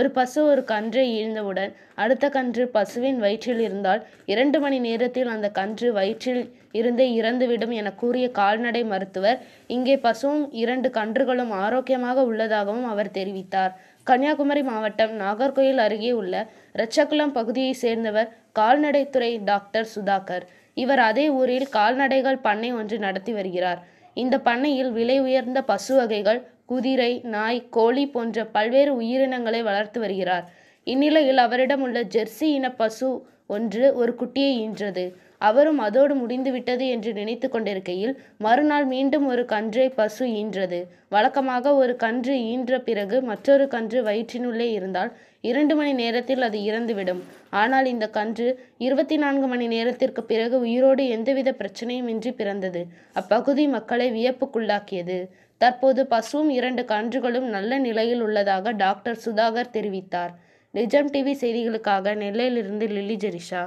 பசு ஒரு கன்றை ஈன்றவுடன் அடுத்த கன்று பசுவின் வயிற்றில் இருந்தால் இரண்டு மணி நேரத்தில் அந்த கன்று வயிற்றில் இருந்தே இறந்துவிடும் என கூறிய கால்நடை மருத்துவர் இங்கே பசுவும் இரண்டு கன்றுகளும் ஆரோக்கியமாக உள்ளதாகவும் அவர் தெரிவித்தார் கன்னியாகுமரி மாவட்டம் நாகர்கோயில் அருகே உள்ள ரெச்சகுளம் பகுதியைச் சேர்ந்தவர் கால்நடைத்துறை டாக்டர் சுதாகர் இவர் அதே ஊரில் கால்நடைகள் பண்ணை ஒன்று நடத்தி வருகிறார் இந்த பண்ணையில் விலை உயர்ந்த பசு வகைகள் குதிரை நாய் கோழி போன்ற பல்வேறு உயிரினங்களை வளர்த்து வருகிறார் இந்நிலையில் அவரிடம் உள்ள ஜெர்சி இன பசு ஒன்று ஒரு குட்டியை ஈன்றது அவரும் அதோடு முடிந்துவிட்டது என்று நினைத்து கொண்டிருக்கையில் மறுநாள் மீண்டும் ஒரு கன்றை பசு ஈன்றது வழக்கமாக ஒரு கன்று ஈன்ற பிறகு மற்றொரு கன்று வயிற்றினுள்ளே இருந்தால் இரண்டு மணி நேரத்தில் அது இறந்துவிடும் ஆனால் இந்த கன்று இருபத்தி நான்கு மணி நேரத்திற்கு பிறகு உயிரோடு எந்தவித பிரச்சனையும் இன்றி பிறந்தது அப்பகுதி மக்களை வியப்புக்குள்ளாக்கியது தற்போது பசுவும் இரண்டு கன்றுகளும் நல்ல நிலையில் உள்ளதாக டாக்டர் சுதாகர் தெரிவித்தார் நிஜம் டிவி செய்திகளுக்காக நெல்லையிலிருந்து லில்லி ஜெரிஷா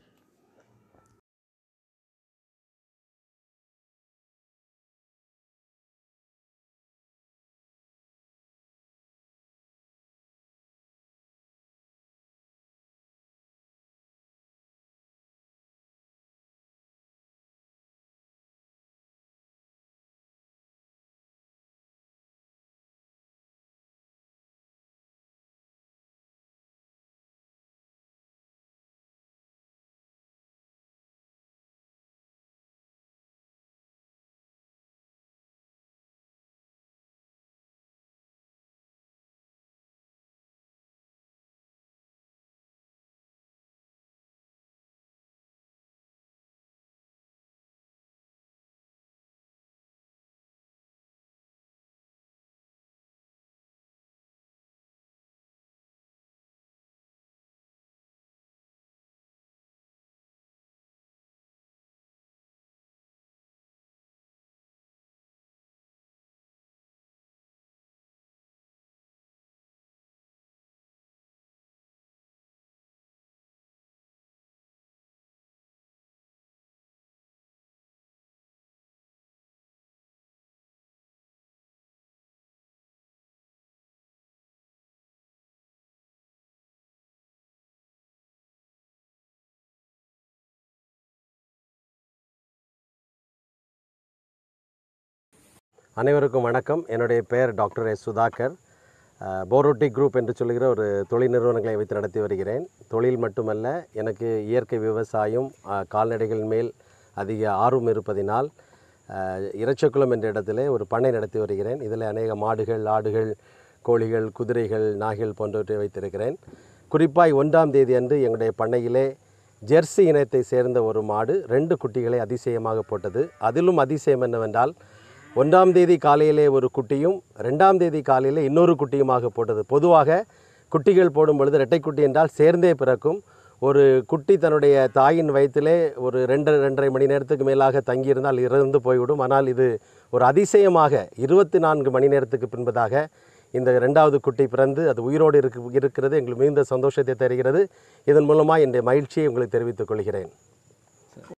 அனைவருக்கும் வணக்கம் என்னுடைய பெயர் டாக்டர் எஸ் சுதாகர் அஹ், போரோட்டி குரூப் என்று சொல்கிற ஒரு தொழில் நிறுவனங்களை வைத்து நடத்தி வருகிறேன் தொழில் மட்டுமல்ல எனக்கு இயற்கை விவசாயம் அஹ், கால்நடைகள் மேல் அதிக ஆர்வம் இருப்பதினால் அஹ், இறச்சக்குளம் என்ற இடத்திலே ஒரு பண்ணை நடத்தி வருகிறேன் இதில் அநேக மாடுகள் ஆடுகள் கோழிகள் குதிரைகள் நாய்கள் போன்றவற்றை வைத்திருக்கிறேன் குறிப்பாய் ஒன்றாம் தேதி அன்று எங்களுடைய பண்ணையிலே ஜெர்சி இனத்தை சேர்ந்த ஒரு மாடு ரெண்டு குட்டிகளை அதிசயமாக போட்டது அதிலும் அதிசயம் என்னவென்றால் ஒன்றாம் தேதி காலையிலே ஒரு குட்டியும் ரெண்டாம் தேதி காலையிலே இன்னொரு குட்டியுமாக போட்டது பொதுவாக குட்டிகள் போடும் பொழுது இரட்டை குட்டி என்றால் சேர்ந்தே பிறக்கும் ஒரு குட்டி தன்னுடைய தாயின் வயிற்றிலே ஒரு ரெண்டு ரெண்டரை மணி நேரத்துக்கு மேலாக தங்கியிருந்தால் இறந்து போய்விடும் ஆனால் இது ஒரு அதிசயமாக இருபத்தி நான்கு மணி நேரத்துக்கு பின்பதாக இந்த ரெண்டாவது குட்டி பிறந்து அது உயிரோடு இருக்கு இருக்கிறது எங்களுக்கு மிகுந்த சந்தோஷத்தை தருகிறது இதன் மூலமாக என்னுடைய மகிழ்ச்சியை உங்களுக்கு தெரிவித்துக் கொள்கிறேன்